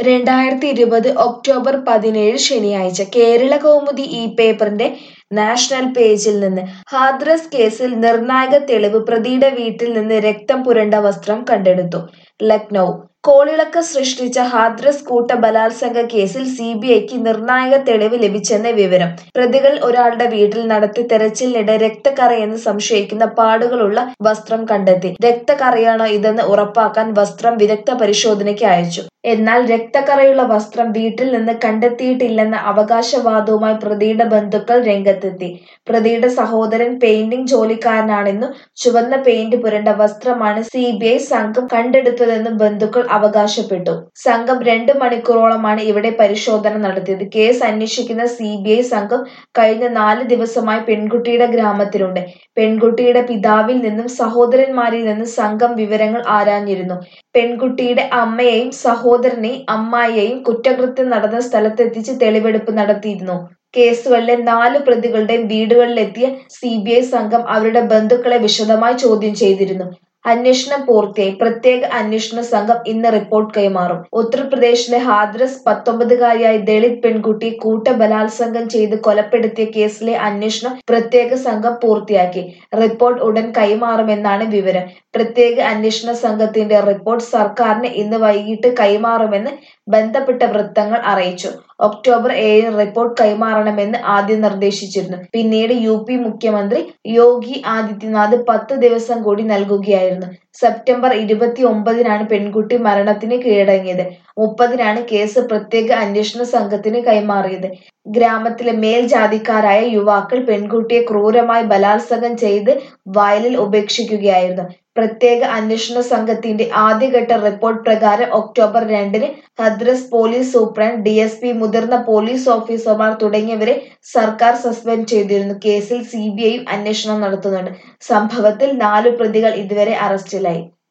രണ്ടായിരത്തി ഇരുപത് ഒക്ടോബർ പതിനേഴ് ശനിയാഴ്ച കേരള കൗമുദി ഈ പേപ്പറിന്റെ നാഷണൽ പേജിൽ നിന്ന് ഹാഥ്രസ് കേസിൽ നിർണായക തെളിവ് പ്രതിയുടെ വീട്ടിൽ നിന്ന് രക്തം പുരണ്ട വസ്ത്രം കണ്ടെടുത്തു ലക്നൗ കോളിളക്കം സൃഷ്ടിച്ച ഹാഥ്രസ് കൂട്ട ബലാത്സംഗ കേസിൽ സി ബി ഐക്ക് നിർണായക തെളിവ് ലഭിച്ചെന്ന് വിവരം പ്രതികൾ ഒരാളുടെ വീട്ടിൽ നടത്തിയ തെരച്ചിലിനിടെ രക്തക്കറയെന്ന് സംശയിക്കുന്ന പാടുകളുള്ള വസ്ത്രം കണ്ടെത്തി രക്തക്കറയാണോ ഇതെന്ന് ഉറപ്പാക്കാൻ വസ്ത്രം വിദഗ്ധ പരിശോധനയ്ക്ക് അയച്ചു എന്നാൽ രക്തക്കറയുള്ള വസ്ത്രം വീട്ടിൽ നിന്ന് കണ്ടെത്തിയിട്ടില്ലെന്ന അവകാശവാദവുമായി പ്രതിയുടെ ബന്ധുക്കൾ രംഗത്തെത്തി പ്രതിയുടെ സഹോദരൻ പെയിന്റിംഗ് ജോലിക്കാരനാണെന്നും ചുവന്ന പെയിന്റ് പുരണ്ട വസ്ത്രമാണ് സി ബി ഐ സംഘം കണ്ടെടുത്തതെന്നും ബന്ധുക്കൾ അവകാശപ്പെട്ടു സംഘം രണ്ട് മണിക്കൂറോളമാണ് ഇവിടെ പരിശോധന നടത്തിയത് കേസ് അന്വേഷിക്കുന്ന സി ബി ഐ സംഘം കഴിഞ്ഞ നാല് ദിവസമായി പെൺകുട്ടിയുടെ ഗ്രാമത്തിലുണ്ട് പെൺകുട്ടിയുടെ പിതാവിൽ നിന്നും സഹോദരന്മാരിൽ നിന്നും സംഘം വിവരങ്ങൾ ആരാഞ്ഞിരുന്നു പെൺകുട്ടിയുടെ അമ്മയെയും സഹോദരനെയും അമ്മായിയെയും കുറ്റകൃത്യം നടന്ന സ്ഥലത്തെത്തിച്ച് തെളിവെടുപ്പ് നടത്തിയിരുന്നു കേസുകളിലെ നാല് പ്രതികളുടെയും വീടുകളിലെത്തിയ സി ബി ഐ സംഘം അവരുടെ ബന്ധുക്കളെ വിശദമായി ചോദ്യം ചെയ്തിരുന്നു അന്വേഷണം പൂർത്തിയായി പ്രത്യേക അന്വേഷണ സംഘം ഇന്ന് റിപ്പോർട്ട് കൈമാറും ഉത്തർപ്രദേശിലെ ഹാദ്രസ് പത്തൊമ്പതുകാരിയായ ദളിത് പെൺകുട്ടിയെ കൂട്ട ബലാത്സംഗം ചെയ്ത് കൊലപ്പെടുത്തിയ കേസിലെ അന്വേഷണം പ്രത്യേക സംഘം പൂർത്തിയാക്കി റിപ്പോർട്ട് ഉടൻ കൈമാറുമെന്നാണ് വിവരം പ്രത്യേക അന്വേഷണ സംഘത്തിന്റെ റിപ്പോർട്ട് സർക്കാരിന് ഇന്ന് വൈകിട്ട് കൈമാറുമെന്ന് ബന്ധപ്പെട്ട വൃത്തങ്ങൾ അറിയിച്ചു ഒക്ടോബർ ഏഴിന് റിപ്പോർട്ട് കൈമാറണമെന്ന് ആദ്യം നിർദ്ദേശിച്ചിരുന്നു പിന്നീട് യു പി മുഖ്യമന്ത്രി യോഗി ആദിത്യനാഥ് പത്ത് ദിവസം കൂടി നൽകുകയായിരുന്നു സെപ്റ്റംബർ ഇരുപത്തി ഒമ്പതിനാണ് പെൺകുട്ടി മരണത്തിന് കീഴടങ്ങിയത് മുപ്പതിനാണ് കേസ് പ്രത്യേക അന്വേഷണ സംഘത്തിന് കൈമാറിയത് ഗ്രാമത്തിലെ മേൽജാതിക്കാരായ യുവാക്കൾ പെൺകുട്ടിയെ ക്രൂരമായി ബലാത്സംഗം ചെയ്ത് വയലിൽ ഉപേക്ഷിക്കുകയായിരുന്നു പ്രത്യേക അന്വേഷണ സംഘത്തിന്റെ ആദ്യഘട്ട റിപ്പോർട്ട് പ്രകാരം ഒക്ടോബർ രണ്ടിന് Hathras police superintendent D S P മുതിർന്ന പോലീസ് ഓഫീസർമാർ തുടങ്ങിയവരെ സർക്കാർ സസ്പെൻഡ് ചെയ്തിരുന്നു കേസിൽ സി ബി ഐയും അന്വേഷണം നടത്തുന്നുണ്ട് സംഭവത്തിൽ നാലു പ്രതികൾ ഇതുവരെ അറസ്റ്റിലായി